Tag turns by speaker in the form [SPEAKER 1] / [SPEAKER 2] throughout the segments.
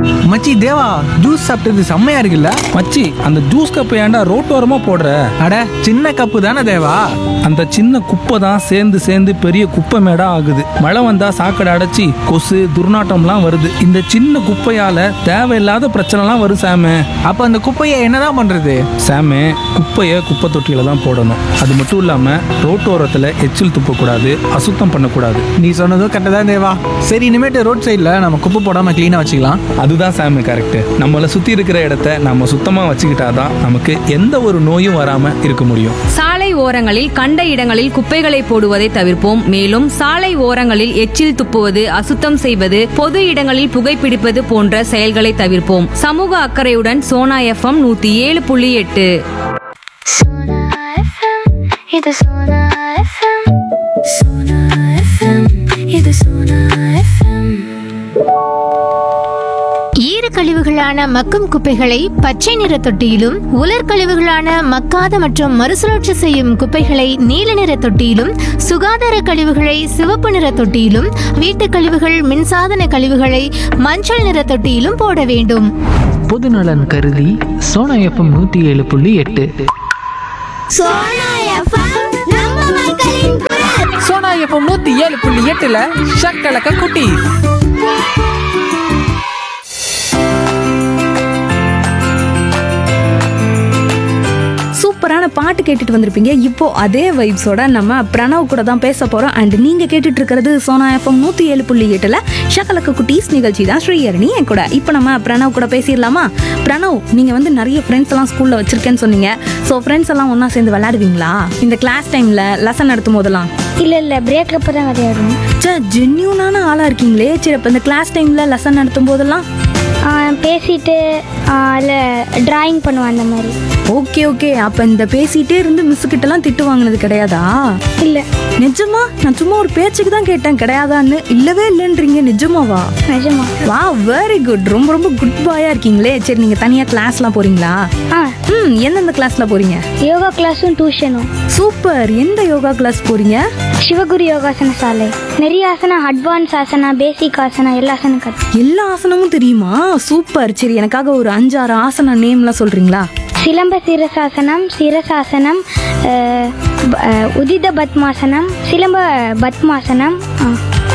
[SPEAKER 1] மச்சி தேவா ஜூஸ் சாப்பிட்டது செம்மையா இருக்குல்ல
[SPEAKER 2] மச்சி அந்த ஜூஸ் கப்பை ஏன்டா ரோட்டோரமா போடுற
[SPEAKER 1] அட சின்ன கப்பு தானே தேவா
[SPEAKER 2] அந்த சின்ன குப்பை தான் சேர்ந்து சேர்ந்து பெரிய குப்பை மேடா ஆகுது மழை வந்தா சாக்கடை அடைச்சி கொசு துர்நாற்றம்லாம் வருது இந்த சின்ன குப்பையால தேவையில்லாத பிரச்சனைலாம் வரும் சாமு
[SPEAKER 1] அப்ப அந்த குப்பையை என்னதான் பண்றது
[SPEAKER 2] சாமு குப்பையை குப்பை தொட்டியில தான் போடணும் அது மட்டும் இல்லாம ரோட்டோரத்துல எச்சில் துப்பக்கூடாது அசுத்தம் பண்ணக்கூடாது
[SPEAKER 1] நீ சொன்னதும் கரெக்டாக தான் தேவா சரி இனிமேட்டு ரோட் சைடில் நம்ம குப்பை போடாம க்ளீனாக வச்சுக்கலாம்
[SPEAKER 2] அதுதான் சாமி கரெக்ட் நம்மளை சுத்தி இருக்கிற இடத்த நம்ம சுத்தமா வச்சுக்கிட்டாதான் நமக்கு எந்த ஒரு நோயும் வராம இருக்க முடியும்
[SPEAKER 3] சாலை ஓரங்களில் கண்ட இடங்களில் குப்பைகளை போடுவதை தவிர்ப்போம் மேலும் சாலை ஓரங்களில் எச்சில் துப்புவது அசுத்தம் செய்வது பொது இடங்களில் புகைப்பிடிப்பது போன்ற செயல்களை தவிர்ப்போம் சமூக அக்கறையுடன் சோனா எஃப்எம் நூத்தி ஏழு புள்ளி எட்டு
[SPEAKER 4] Sona FM, இது Sona FM. Sona FM, இது Sona FM.
[SPEAKER 5] ஈரக்கழிவுகளான மக்கும் குப்பைகளை பச்சை நிற தொட்டியிலும் உலர் கழிவுகளான மக்காத மற்றும் மறுசுழற்சி செய்யும் குப்பைகளை நீல நிற தொட்டியிலும் சுகாதார கழிவுகளை சிவப்பு நிற தொட்டியிலும் வீட்டுக் கழிவுகள் மின்சாதன கழிவுகளை மஞ்சள் நிற தொட்டியிலும் போட வேண்டும்
[SPEAKER 6] பொதுநலன் கருதி சோனா எஃப்எம் நூற்றி ஏழு புள்ளி எட்டு சோனா எஃப்எம் நூற்றி ஏழு புள்ளி எட்டுல ஷக்கலக்க குட்டி
[SPEAKER 3] சூப்பரான பாட்டு கேட்டுட்டு வந்திருப்பீங்க இப்போ அதே வைப்ஸோட நம்ம பிரணவ் கூட தான் பேச போறோம் அண்ட் நீங்க கேட்டுட்டு இருக்கிறது சோனா எஃப்எம் நூத்தி ஏழு புள்ளி எட்டுல ஷகலக்க குட்டீஸ் நிகழ்ச்சி தான் ஸ்ரீஹரணி என் கூட இப்போ நம்ம பிரணவ் கூட பேசிடலாமா பிரணவ் நீங்க வந்து நிறைய ஃப்ரெண்ட்ஸ் எல்லாம் ஸ்கூல்ல வச்சிருக்கேன்னு சொன்னீங்க ஸோ ஃப்ரெண்ட்ஸ் எல்லாம் ஒண்ணா சேர்ந்து விளையாடுவீங்களா இந்த கிளாஸ் டைம்ல லெசன் நடத்தும் போதெல்லாம்
[SPEAKER 4] இல்ல இல்ல பிரேக் அப்ப தான் விளையாடுவோம்
[SPEAKER 3] சே ஜென்யூனான ஆளா இருக்கீங்களே சரி அப்போ இந்த கிளாஸ் டைம்ல லெசன் நடத்தும் போதெல்லாம்
[SPEAKER 4] ஆ, பேசிட்டு அதில் டிராயிங் பண்ணுவோம் அந்த மாதிரி
[SPEAKER 3] ஓகே ஓகே அப்ப இந்த பேசிட்டே இருந்து மிஸ் கிட்டலாம் திட்டு வாங்கினது கிடையாதா
[SPEAKER 4] இல்லை
[SPEAKER 3] நிஜமா நான் சும்மா ஒரு பேச்சுக்கு தான் கேட்டேன் கிடையாதான்னு இல்லவே இல்லைன்றீங்க நிஜமாவா
[SPEAKER 4] நிஜமா
[SPEAKER 3] வா வெரி குட் ரொம்ப ரொம்ப குட் பாயா இருக்கீங்களே சரி நீங்க தனியா கிளாஸ்லாம் போறீங்களா
[SPEAKER 4] ஆ
[SPEAKER 3] ம் எந்தெந்த கிளாஸ்ல போறீங்க
[SPEAKER 4] யோகா கிளாஸும் டியூஷனும்
[SPEAKER 3] சூப்பர் எந்த யோகா கிளாஸ் போறீங்க
[SPEAKER 4] சிவகுரு யோகாசன சாலை நிறைய ஆசனம் அட்வான்ஸ் ஆசனா பேசிக் ஆசனா எல்லா ஆசனம் கற்று
[SPEAKER 3] எல்லா ஆசனமும் தெரியுமா சூப்பர் சரி எனக்காக ஒரு அஞ்சாறு ஆசன நேம்லாம் சொல்றீங்களா
[SPEAKER 4] சிலம்ப சிரசாசனம் சிரசாசனம் அஹ், ப- அஹ், உதித பத்மாசனம் சிலம்ப பத்மாசனம் ஆ.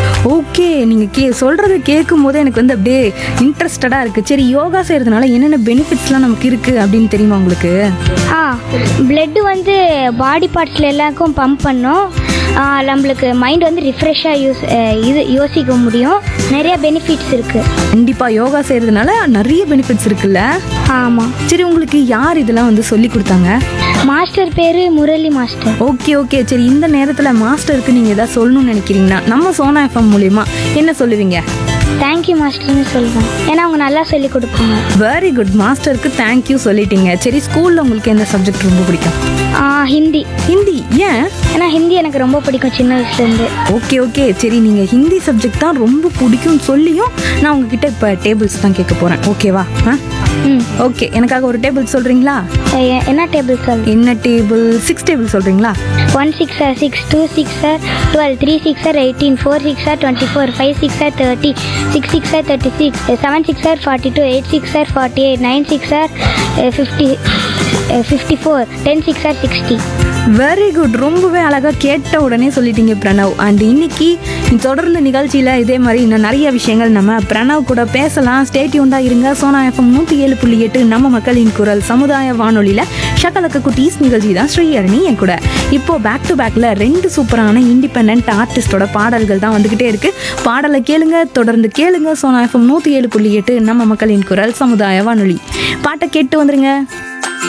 [SPEAKER 3] ஓகே நீங்க கே சொல்றத கேட்கும் போது எனக்கு வந்து அப்படியே இன்ட்ரெஸ்டடா இருக்கு சரி யோகா செய்யறதுனால என்னென்ன பெனிஃபிட்ஸ்லாம் நமக்கு இருக்கு அப்படின்னு தெரியுமா உங்களுக்கு
[SPEAKER 4] ஆ பிளட்டு வந்து பாடி பார்ட்ஸில் எல்லாருக்கும் பம்ப் பண்ணும் ஆ, நம்மளுக்கு மைண்ட் வந்து ரிஃப்ரெஷ்ஷாக யூஸ் அஹ், இது யோசிக்க முடியும் நிறைய பெனிஃபிட்ஸ் இருக்குது
[SPEAKER 3] கண்டிப்பா யோகா செய்யறதுனால நிறைய பெனிஃபிட்ஸ் இருக்குல்ல
[SPEAKER 4] ஆமாம்
[SPEAKER 3] சரி உங்களுக்கு யார் இதெல்லாம் வந்து சொல்லி கொடுத்தாங்க
[SPEAKER 4] மாஸ்டர் பேர் முரளி மாஸ்டர்
[SPEAKER 3] ஓகே ஓகே சரி இந்த நேரத்துல மாஸ்டருக்கு நீங்க ஏதாவது சொல்லணும்னு நினைக்கிறீங்கன்னா நம்ம சோனா எஃப்எம் மூலியமா என்ன சொல்லுவீங்க
[SPEAKER 4] தேங்க்யூ மாஸ்டர்னு சொல்லுவேன் ஏன்னா அவங்க நல்லா சொல்லி கொடுப்பாங்க
[SPEAKER 3] வெரி குட் மாஸ்டருக்கு தேங்க்யூ சொல்லிட்டீங்க சரி ஸ்கூல்ல உங்களுக்கு எந்த சப்ஜெக்ட் ரொம்ப பிடிக்கும்
[SPEAKER 4] ஆ, ஹிந்தி
[SPEAKER 3] ஹிந்தி ஏன்
[SPEAKER 4] ஏன்னா ஹிந்தி எனக்கு ரொம்ப பிடிக்கும் சின்ன வயசுலேருந்து
[SPEAKER 3] ஓகே ஓகே சரி நீங்க ஹிந்தி சப்ஜெக்ட் தான் ரொம்ப பிடிக்கும்னு சொல்லியும் நான் உங்ககிட்ட இப்போ டேபிள்ஸ் தான் கேட்க போறேன் ஓகேவா ஆ
[SPEAKER 4] ம்
[SPEAKER 3] ஓகே எனக்காக ஒரு டேபிள் சொல்றீங்களா
[SPEAKER 4] எ- என்ன டேபிள் சொல்
[SPEAKER 3] என்ன டேபிள் சிக்ஸ் டேபிள் சொல்றீங்களா
[SPEAKER 4] one six are six two six are twelve three six are eighteen four six are twenty four five six are thirty six six are thirty six seven six are forty two eight six are forty eight nine six are fifty fifty four ten six are sixty
[SPEAKER 3] very good ரொம்பவே அழகா கேட்ட உடனே சொல்லிட்டீங்க Pranav and இன்னைக்கு தொடர்ந்து நிகழ்ச்சியில இதே மாதிரி இன்னும் நிறைய விஷயங்கள் நம்ம பிரணவ் கூட பேசலாம் ஸ்டேட்யூண்டா இருங்க சோனா எஃப்எம் நூத்தி ஏழு புள்ளி எட்டு நம்ம மக்களின் குரல் சமுதாய வானொலியில ஷக்கலக்க குட்டீஸ் நிகழ்ச்சி தான் ஸ்ரீஹரணி என் கூட இப்போ பேக் டு பேக்ல ரெண்டு சூப்பரான இண்டிபெண்ட் ஆர்டிஸ்டோட பாடல்கள் தான் வந்துகிட்டே இருக்கு பாடலை கேளுங்க தொடர்ந்து கேளுங்க சோனா எஃப்எம் நூத்தி ஏழு புள்ளி எட்டு நம்ம மக்களின் குரல் சமுதாய வானொலி பாட்டை கேட்டு வந்துருங்க